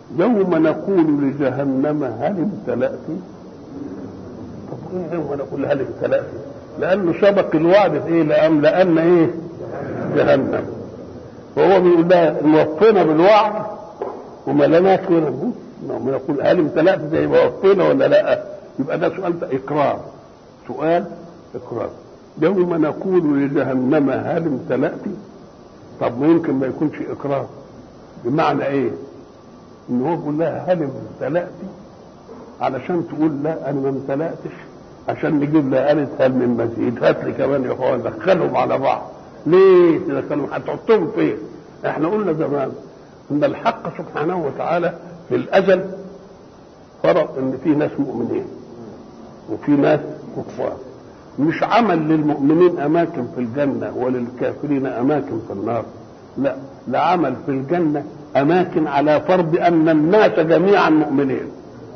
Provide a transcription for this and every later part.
يوم نقول لجهنم هل امتلأت طب ايه يوم نقول هل امتلأت لانه سبق الوعد في ايه لأملأن ايه جهنم وهو بيقول لها موفينا بالوعد وملناش كده ما يقول هل امتلأت زي ما وفينا ولا لا يبقى ده سؤال اقرار سؤال اقرار يوم نقول لجهنم هل امتلأت طب ما يمكن ما يكونش اقرار بمعنى ايه ان هو بيقول لها هل امتلأت علشان تقول لا انا ما امتلأتش عشان نجيب لها قالت هل من مزيد هات لي كمان يا اخوان دخلهم على بعض ليه تدخلهم هتحطهم فين احنا قلنا زمان ان الحق سبحانه وتعالى في الازل فرض ان في ناس مؤمنين وفي ناس كفار مش عمل للمؤمنين اماكن في الجنه وللكافرين اماكن في النار لا لعمل في الجنه اماكن على فرض ان الناس جميعا مؤمنين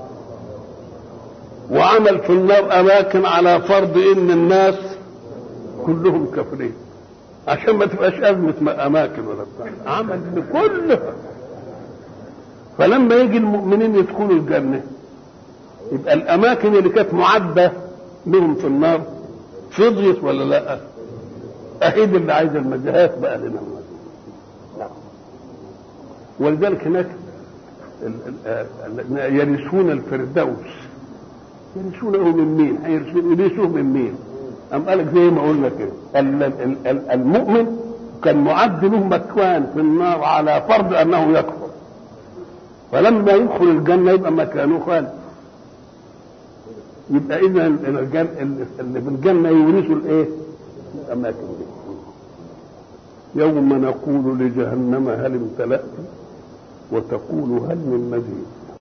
وعمل في النار اماكن على فرض ان الناس كلهم كافرين عشان ما تبقاش ازمه اماكن ولا بتاع عمل لكل فلما يجي المؤمنين يدخلوا الجنه يبقى الاماكن اللي كانت معده لهم في النار فضيت ولا لا؟ اهيد اللي عايز المجاهات بقى لنا ولذلك هناك يرثون الفردوس يرثونه من مين؟ يرثوه من مين؟ أم قالك زي ما قلنا كده المؤمن كان معد له مكان في النار على فرض انه يكفر فلما يدخل الجنه يبقى مكانه خالد يبقى اذا اللي في الجنه يورثوا الايه؟ الاماكن دي يوم نقول لجهنم هل امتلأت وتقول هل من مزيد